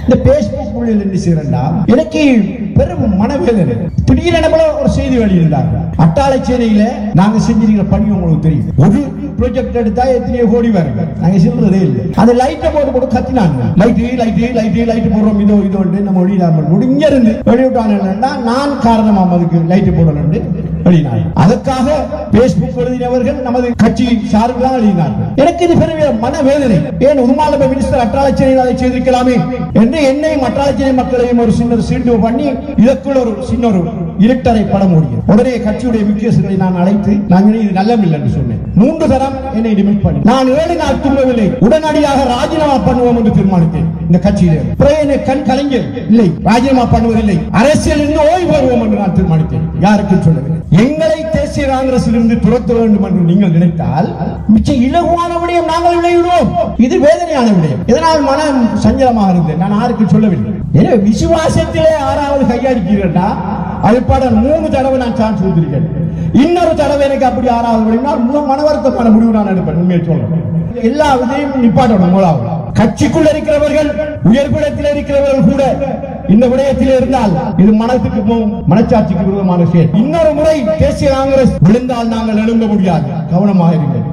இந்த பேஸ்புக் ஊழியர் என்ன செய்யறா எனக்கு பெரும் மனவேதனை திடீரென போல ஒரு செய்தி வெளியிட்டாங்க அட்டாளை சேனையில நாங்க செஞ்சிருக்கிற பணி உங்களுக்கு தெரியும் ஒரு ப்ராஜெக்ட் எடுத்தா எத்தனையோ கோடி வருங்க நாங்க சொல்றதே இல்லை அந்த லைட்டை போட்டு போட்டு கத்தினாங்க லைட்டு லைட்டு லைட்டு லைட்டு போடுறோம் இதோ இதோ நம்ம வெளியிடாம முடிஞ்ச இருந்து வெளியிட்டாங்கன்னா நான் காரணமாம் அதுக்கு லைட்டு போடணும்னு வெளியினாங்க அதற்காக பேஸ்புக் எழுதினவர்கள் நமது கட்சி சார்பில் தான் எழுதினார்கள் எனக்கு இது பெரிய மனவேதனை ஏன் உமாலப மினிஸ்டர் அட்டாளச்சேரியில் அதை செய்திருக்கலாமே என்று என்னையும் அட்டாளச்சேரி மக்களையும் ஒரு சின்ன சீண்டு பண்ணி இதற்குள் ஒரு சின்ன ஒரு இருட்டரை படம் முடியும் உடனே கட்சியுடைய முக்கியஸ்தர்களை நான் அழைத்து நாங்கள் இது நல்லமில்லை என்று சொன்னேன் மூன்று தரம் என்னை டிமிட் பண்ணி நான் ஏழு நாள் துன்பவில்லை உடனடியாக ராஜினாமா பண்ணுவோம் என்று தீர்மானித்தேன் இந்த கட்சியிலே பிறகு என்னை கண் கலைஞர் இல்லை ராஜினாமா பண்ணுவதில்லை அரசியல் இருந்து ஓய்வு பெறுவோம் என்று நான் தீர்மானித்தேன் யாருக்கும் சொல்லவில்லை எங்களை தேசிய காங்கிரசில் இருந்து துரத்த வேண்டும் என்று நீங்கள் நினைத்தால் மிச்ச இலகுவான விடயம் நாங்கள் விளைவிடுவோம் இது வேதனையான விடயம் இதனால் மனம் சஞ்சலமாக இருந்தேன் நான் யாருக்கும் சொல்லவில்லை எனவே விசுவாசத்திலே ஆறாவது கையடிக்கிறேன்டா அடிப்படை மூணு தடவை நான் சான்ஸ் கொடுத்திருக்கேன் இன்னொரு தடவை எனக்கு அப்படி ஆறாவது விடனால் முழு மனவருத்தமான முடிவு நான் எடுப்பேன் உண்மையை சொல்றேன் எல்லா விதையும் நிப்பாட்டணும் மூலாவது கட்சிக்குள்ள இருக்கிறவர்கள் உயர்பிடத்தில் இருக்கிறவர்கள் கூட இந்த விடயத்தில் இருந்தால் இது மனத்துக்கு போகும் மனச்சாட்சிக்கு விரோதமான செயல் இன்னொரு முறை தேசிய காங்கிரஸ் விழுந்தால் நாங்கள் எழும்ப முடியாது கவனமாக இருங்கள்